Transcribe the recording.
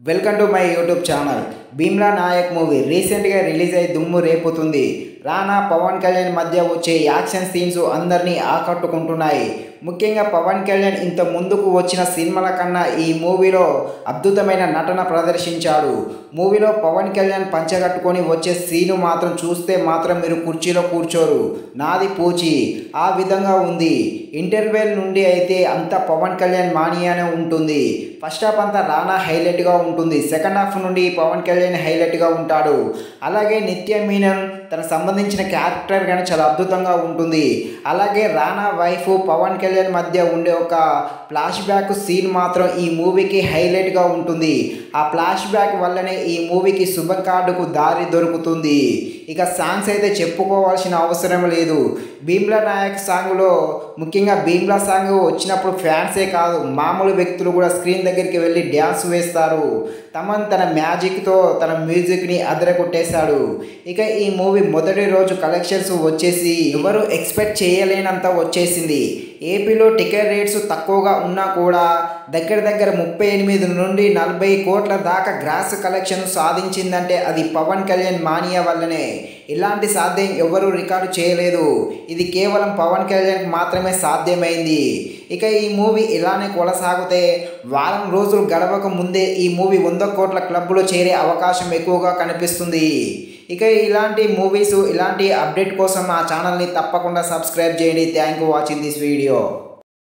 welcome to my YouTube channel Bheemla Nayak movie రీసెంట్గా release అయి దుమ్ము రేపుతుంది రానా పవన్ కళ్యాణ్ మధ్య వచ్చే యాక్షన్ సీన్స్ అందరినీ ఆకట్టుకుంటున్నాయి ముఖ్యంగా పవన్ కళ్యాణ్ ఇంత ముందుకు వచ్చిన సినిమాల కన్నా ఈ మూవీలో అద్భుతమైన నటన ప్రదర్శించాడు మూవీలో పవన్ కళ్యాణ్ పంచగట్టుకొని వచ్చే సీను మాత్రం చూస్తే మాత్రం మీరు కుర్చీలో కూర్చోరు నాది పూచి ఆ విధంగా ఉంది ఇంటర్వెల్ నుండి అయితే అంతా పవన్ కళ్యాణ్ మానియానే ఉంటుంది ఫస్ట్ హాఫ్ అంతా రానా హైలైట్గా ఉంటుంది సెకండ్ హాఫ్ నుండి పవన్ కళ్యాణ్ హైలైట్గా ఉంటాడు అలాగే నిత్య మీనన్ తనకు సంబంధించిన క్యారెక్టర్ కానీ చాలా అద్భుతంగా ఉంటుంది అలాగే రానా వైఫ్ పవన్ కళ్యాణ్ మధ్య ఉండే ఒక ఫ్లాష్ బ్యాక్ సీన్ మాత్రం ఈ మూవీకి హైలైట్గా ఉంటుంది ఆ ఫ్లాష్ బ్యాక్ వల్లనే ఈ మూవీకి శుభ కార్డుకు దారి దొరుకుతుంది ఇక సాంగ్స్ అయితే చెప్పుకోవాల్సిన అవసరం లేదు భీమ్లా నాయక్ సాంగ్లో ముఖ్యంగా భీమ్లా సాంగ్ వచ్చినప్పుడు ఫ్యాన్సే కాదు మామూలు వ్యక్తులు కూడా స్క్రీన్ దగ్గరికి వెళ్ళి డ్యాన్స్ వేస్తారు తమన్ తన మ్యాజిక్తో తన మ్యూజిక్ని అదరగొట్టేశాడు ఇక ఈ మూవీ మొదటి రోజు కలెక్షన్స్ వచ్చేసి ఎవరు ఎక్స్పెక్ట్ చేయలేనంత వచ్చేసింది ఏపీలో టికెట్ రేట్స్ తక్కువగా ఉన్నా కూడా దగ్గర దగ్గర ముప్పై ఎనిమిది నుండి నలభై కోట్ల దాకా గ్రాస్ కలెక్షన్ సాధించిందంటే అది పవన్ కళ్యాణ్ మానియా వల్లనే ఇలాంటి సాధ్యం ఎవరు రికార్డు చేయలేదు ఇది కేవలం పవన్ కళ్యాణ్కి మాత్రమే సాధ్యమైంది ఇక ఈ మూవీ ఇలానే కొనసాగితే వారం రోజులు గడవక ముందే ఈ మూవీ వంద కోట్ల క్లబ్లో చేరే అవకాశం ఎక్కువగా కనిపిస్తుంది ఇక ఇలాంటి మూవీస్ ఇలాంటి అప్డేట్ కోసం మా ఛానల్ని తప్పకుండా సబ్స్క్రైబ్ చేయండి thank you watching this video